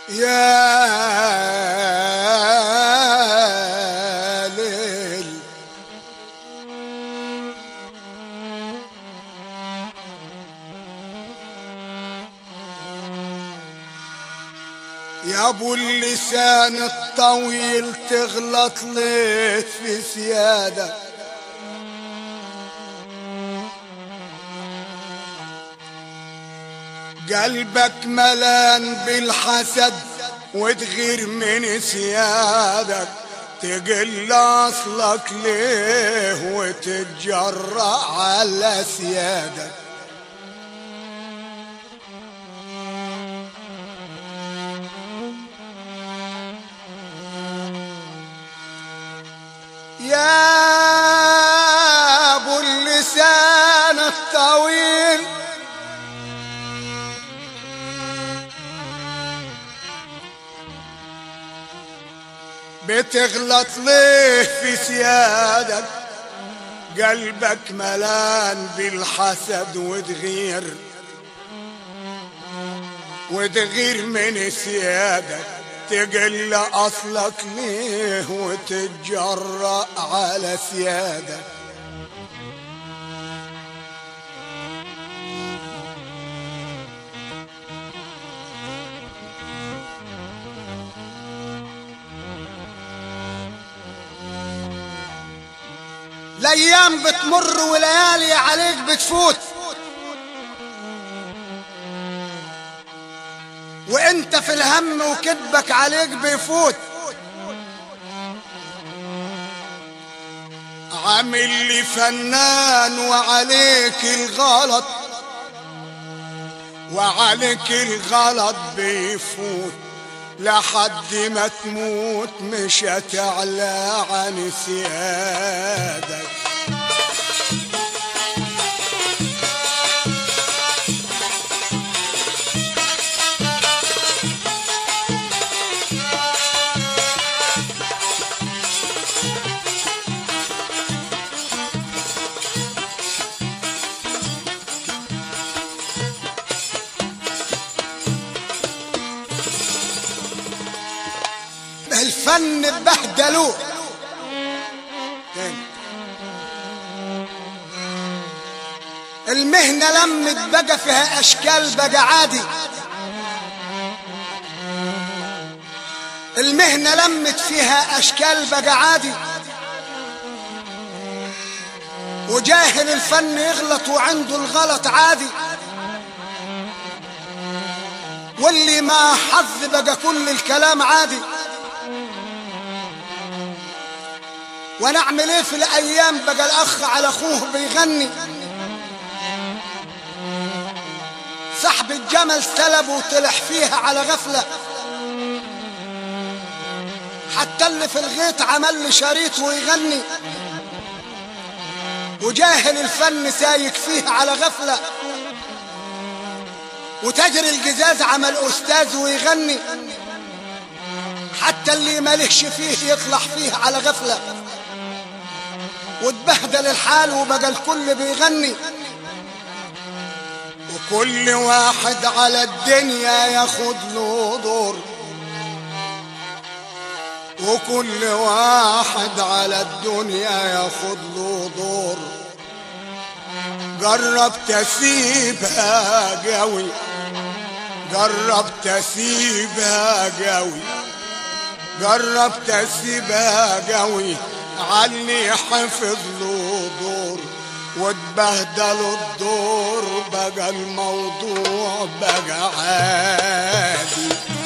يا ليل يا ابو اللسان الطويل تغلط ليه في سيادك قلبك ملان بالحسد وتغير من سيادك تقل اصلك ليه وتتجرأ على سيادك يا ابو اللسان الطويل بتغلط ليه في سيادك قلبك ملان بالحسد وتغير وتغير من سيادك تقل اصلك ليه وتتجرأ على سيادك الايام بتمر وليالي عليك بتفوت وانت في الهم وكذبك عليك بيفوت عامل لي فنان وعليك الغلط وعليك الغلط بيفوت لحد ما تموت مش هتعلى عن سيادك الفن بهدلوه تاني. المهنة لمت بقى فيها أشكال بقى عادي المهنة لمت فيها أشكال بقى عادي وجاهل الفن يغلط وعنده الغلط عادي واللي ما حظ بقى كل الكلام عادي وانا اعمل ايه في الايام بقى الاخ على اخوه بيغني صاحب الجمل سلب وطلع فيها على غفله حتى اللي في الغيط عمل لي شريط ويغني وجاهل الفن سايك فيه على غفله وتاجر الجزاز عمل استاذ ويغني حتى اللي مالهش فيه يطلع فيه على غفله واتبهدل الحال وبقى الكل بيغني وكل واحد على الدنيا ياخد له دور وكل واحد على الدنيا ياخد له دور جربت اسيبها قوي جربت اسيبها قوي جربت اسيبها قوي علي حفظ له دور واتبهدلوا الدور بقى الموضوع بقى عادي